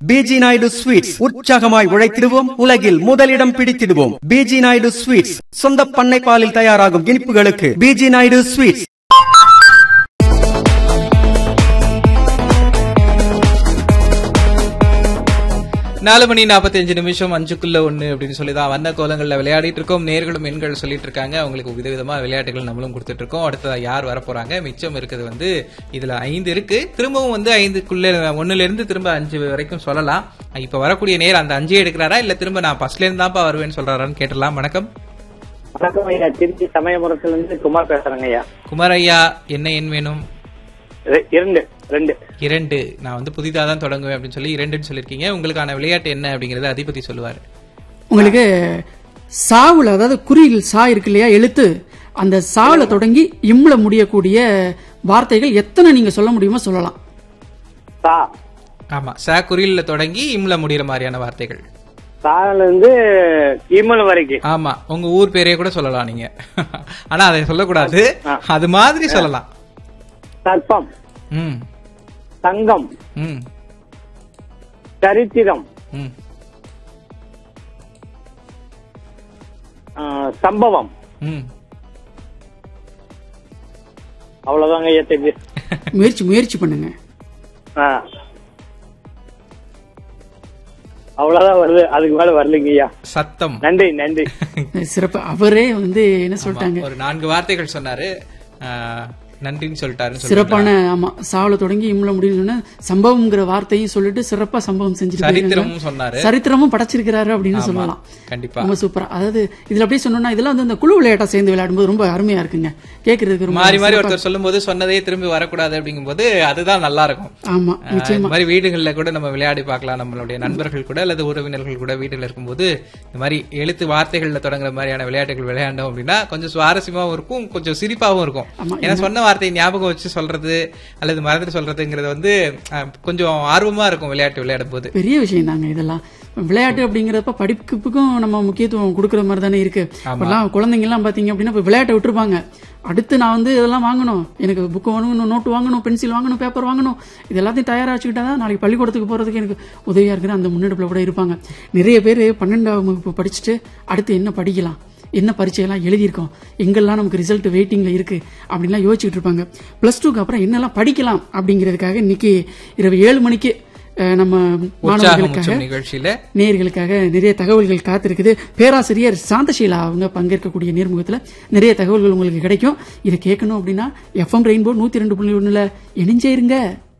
PG Naidu sweets உற்சாகமாய் உழைத்திடுவோம் உலகில் முதலிடம் பிடித்திடுவோம் பிஜி நாயுடு ஸ்வீட்ஸ் சொந்த பண்ணை பாலில் தயாராகும் இனிப்புகளுக்கு பிஜி நாயுடு ஸ்வீட்ஸ் நாலு மணி நாற்பத்தஞ்சு நிமிஷம் அஞ்சுக்குள்ள ஒண்ணு அப்படின்னு சொல்லி தான் வண்ண கோலங்கள்ல விளையாடிட்டு இருக்கோம் நேர்களும் எண்கள் சொல்லிட்டு இருக்காங்க அவங்களுக்கு விதவிதமா விளையாட்டுகள் நம்மளும் கொடுத்துட்டு இருக்கோம் அடுத்ததா யார் வர போறாங்க மிச்சம் இருக்குது வந்து இதுல ஐந்து இருக்கு திரும்பவும் வந்து ஐந்துக்குள்ள ஒண்ணுல இருந்து திரும்ப அஞ்சு வரைக்கும் சொல்லலாம் இப்ப வரக்கூடிய நேர் அந்த அஞ்சே எடுக்கிறாரா இல்ல திரும்ப நான் ஃபர்ஸ்ட்ல இருந்து தான்ப்பா வருவேன்னு சொல்றாரான்னு கேட்டலாம் வணக்கம் வணக்கம் ஐயா திருச்சி சமயபுரத்துல இருந்து குமார் பேசுறேங்க ஐயா குமார் ஐயா என்ன எண் வேணும் ரெ- இரண்டு ரெண்டு இரண்டு நான் வந்து புதிதாக தான் தொடங்குவேன் அப்படின்னு சொல்லி இரண்டுன்னு சொல்லியிருக்கீங்க உங்களுக்கான விளையாட்டு என்ன அப்படிங்கறத அதிபதி சொல்லுவாரு உங்களுக்கு சாவுல அதாவது குறியில் சா இருக்கு இல்லையா எழுத்து அந்த சாவுல தொடங்கி இம்ல முடியக்கூடிய வார்த்தைகள் எத்தனை நீங்க சொல்ல முடியுமோ சொல்லலாம் சா ஆமா ச குறியில தொடங்கி இம்ல முடிகிற மாதிரியான வார்த்தைகள் சால இருந்து இமல் வரைக்கும் ஆமா உங்க ஊர் பேரே கூட சொல்லலாம் நீங்க ஆனா அதை சொல்லக்கூடாது அது மாதிரி சொல்லலாம் சர்ப்பம் ம் தங்கம் ம் சரித்திரம் ம் ஆ, சம்பவம் ம் அவ்வளவுதாங்க ஐயா தெரியுது முயற்சி முயற்சி பண்ணுங்க ஆ. அவ்வளவுதான் வருது அதுக்கு மேல வரலைங்க ஐயா சத்தம் நன்றி நன்றி சிறப்பு அவரே வந்து என்ன சொல்லிட்டாங்க ஒரு நான்கு வார்த்தைகள் சொன்னாரு ஆ, நன்றின்னு சொல்லிட்டாருன்னு சொல்லி சிறப்பான ஆமா சாவுல தொடங்கி இம்ல முடியும் சொன்ன சம்பவம்ங்கிற வார்த்தையும் சொல்லிட்டு சிறப்பா சம்பவம் செஞ்சுட்டு போயிருக்காங்க. சரித்திரமும் சொன்னாரு சரித்திரமும் படைச்சிருக்கிறாரு அப்படின்னு சொல்லலாம் கண்டிப்பா ரொம்ப சூப்பரா அதாவது இதுல அப்படியே சொன்னோம்னா இதெல்லாம் வந்து இந்த குழு விளையாட்டா சேர்ந்து விளையாடும்போது ரொம்ப அருமையா இருக்குங்க கேக்குறதுக்கு ரொம்ப மாறி மாறி ஒருத்தர் சொல்லும்போது சொன்னதே திரும்பி வரக்கூடாது அப்படிங்கும்போது அதுதான் நல்லா இருக்கும் ஆமா ஆஹ் இந்த மாதிரி வீடுகள்ல கூட நம்ம விளையாடி பார்க்கலாம் நம்மளுடைய நண்பர்கள் கூட அல்லது உறவினர்கள் கூட வீட்டுல இருக்கும்போது இந்த மாதிரி எழுத்து வார்த்தைகள்ல தொடங்குற மாதிரியான விளையாட்டுகள் விளையாண்டோம் அப்படின்னா கொஞ்சம் சுவாரஸ்யமாவும் இருக்கும் கொஞ்சம் சிரிப்பாவும் இருக்கும் ஆமா, ஏன்னா சொன்ன வார்த்தையை ஞாபகம் வச்சு சொல்றது அல்லது மறந்துட்டு சொல்றதுங்கிறது வந்து ஆஹ், கொஞ்சம் ஆர்வமா இருக்கும் விளையாட்டு விளையாடும் போது பெரிய விஷயம் தாங்க இதெல்லாம் விளையாட்டு அப்படிங்கிறப்ப படிப்புக்கும் நம்ம முக்கியத்துவம் கொடுக்குற மாதிரி தானே இருக்கு இப்பெல்லாம் குழந்தைங்க எல்லாம் பாத்தீங்க அப்படின்னா இப்ப விளையாட்டை விட்டுருப்பாங்க அடுத்து நான் வந்து இதெல்லாம் வாங்கணும் எனக்கு புக்கு வாங்கணும் நோட்டு வாங்கணும் பென்சில் வாங்கணும் பேப்பர் வாங்கணும் இது எல்லாத்தையும் தயாரா வச்சுக்கிட்டா தான் நாளைக்கு பள்ளிக்கூடத்துக்கு போறதுக்கு எனக்கு உதவியா இருக்கிற அந்த முன்னெடுப்புல கூட இருப்பாங்க நிறைய பேர் பன்னெண்டாம் வகுப்பு படிச்சுட்டு அடுத்து என்ன படிக்கலாம் என்ன பரீட்சையெல்லாம் எழுதியிருக்கோம் எங்கெல்லாம் நமக்கு ரிசல்ட் வெயிட்டிங்ல இருக்கு அப்படின்லாம் யோசிச்சுட்டு இருப்பாங்க பிளஸ் டூக்கு அப்புறம் என்னெல்லாம் படிக்கலாம் அப்படிங்கிறதுக்காக இன்னைக்கு இரவு ஏழு மணிக்கு அஹ், நம்ம உற்சாகம் மாணவர்களுக்காக உச்சம் நிகழ்ச்சியில நேயர்களுக்காக நிறைய தகவல்கள் காத்திருக்குது பேராசிரியர் சாந்தசீலா அவங்க பங்கேற்கக்கூடிய நேர்முகத்துல நிறைய தகவல்கள் உங்களுக்கு கிடைக்கும் இதை கேட்கணும் அப்படின்னா எஃப்எம் ரெயின்போ நூத்தி ரெண்டு புள்ளி ஒண்ணுல இணைஞ்சே இருங்க